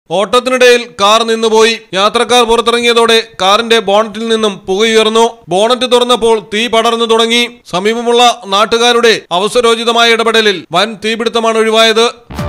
ഓട്ടത്തിനിടയിൽ car നിന്നുപോയി യാത്രക്കാർ പുറത്തിറങ്ങിയതോടെ കാറിന്റെ ബോണറ്റിൽ നിന്നും പുകയുയർന്നു ബോണറ്റ് തുറന്നപ്പോൾ തീ പടർന്നു തുടങ്ങി സമീപമുള്ള നാട്ടുകാരുടെ അവസരോചിതമായ ഇടപെടലിൽ വൻ തീപിടുത്തമാണ് ഒഴിവായത്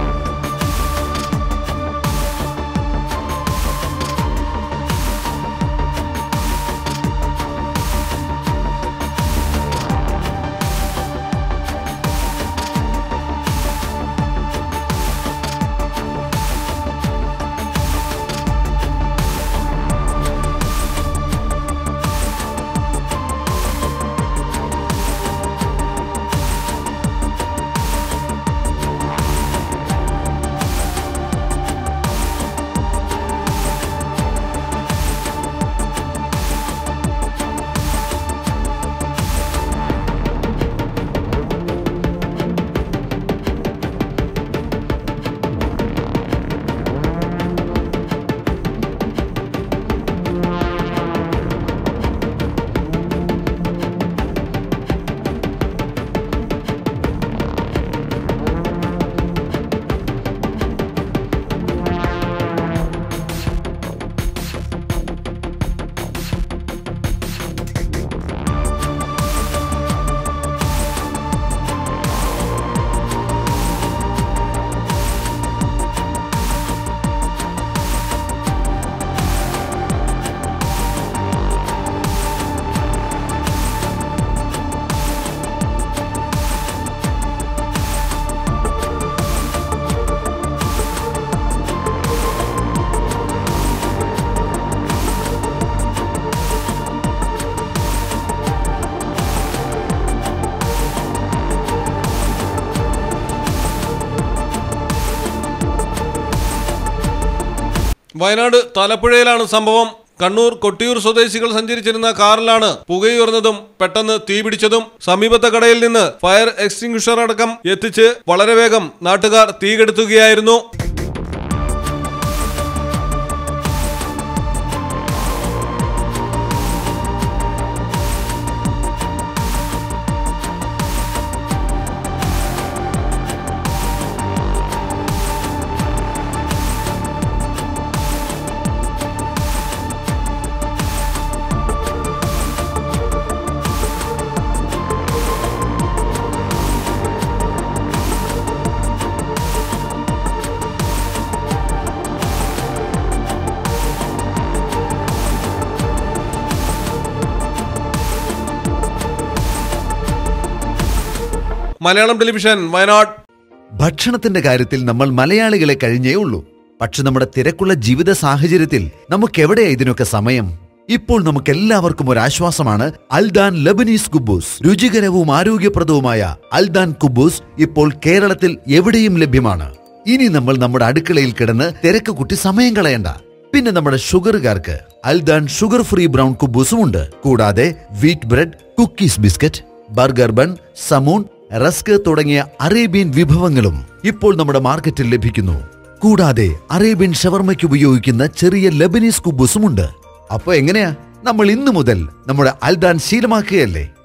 വയനാട് തലപ്പുഴയിലാണ് സംഭവം കണ്ണൂർ കൊട്ടിയൂർ സ്വദേശികൾ സഞ്ചരിച്ചിരുന്ന കാറിലാണ് പുകയുയർന്നതും പെട്ടെന്ന് തീപിടിച്ചതും സമീപത്തെ കടയിൽ നിന്ന് ഫയർ എക്സ്റ്റിംഗ്വിഷർ അടക്കം എത്തിച്ച് വളരെ വേഗം നാട്ടുകാർ തീകെടുത്തുകയായിരുന്നു മലയാളം ടെലിവിഷൻ വയനാട് ഭക്ഷണത്തിന്റെ കാര്യത്തിൽ നമ്മൾ മലയാളികളെ കഴിഞ്ഞേ ഉള്ളൂ പക്ഷെ നമ്മുടെ തിരക്കുള്ള ജീവിത സാഹചര്യത്തിൽ നമുക്കെവിടെയാ ഇതിനൊക്കെ സമയം ഇപ്പോൾ നമുക്ക് എല്ലാവർക്കും ഒരു ആശ്വാസമാണ് അൽദാൻ ലബനീസ് കുബൂസ് രുചികരവും ആരോഗ്യപ്രദവുമായ അൽദാൻ കുബൂസ് ഇപ്പോൾ കേരളത്തിൽ എവിടെയും ലഭ്യമാണ് ഇനി നമ്മൾ നമ്മുടെ അടുക്കളയിൽ കിടന്ന് തിരക്ക് കുട്ടി സമയം കളയണ്ട പിന്നെ നമ്മുടെ ഷുഗറുകാർക്ക് അൽദാൻ ഷുഗർ ഫ്രീ ബ്രൗൺ കുബൂസും ഉണ്ട് കൂടാതെ wheat bread cookies biscuit burger bun സമൂൺ റസ്ക് തുടങ്ങിയ അറേബ്യൻ വിഭവങ്ങളും ഇപ്പോൾ നമ്മുടെ മാർക്കറ്റിൽ ലഭിക്കുന്നു കൂടാതെ അറേബ്യൻ ഷവർമയ്ക്ക് ഉപയോഗിക്കുന്ന ചെറിയ ലബനീസ് കുബൂസും ഉണ്ട് അപ്പൊ എങ്ങനെയാ നമ്മൾ ഇന്നു മുതൽ നമ്മുടെ അൽദാൻ ശീലമാക്കുകയല്ലേ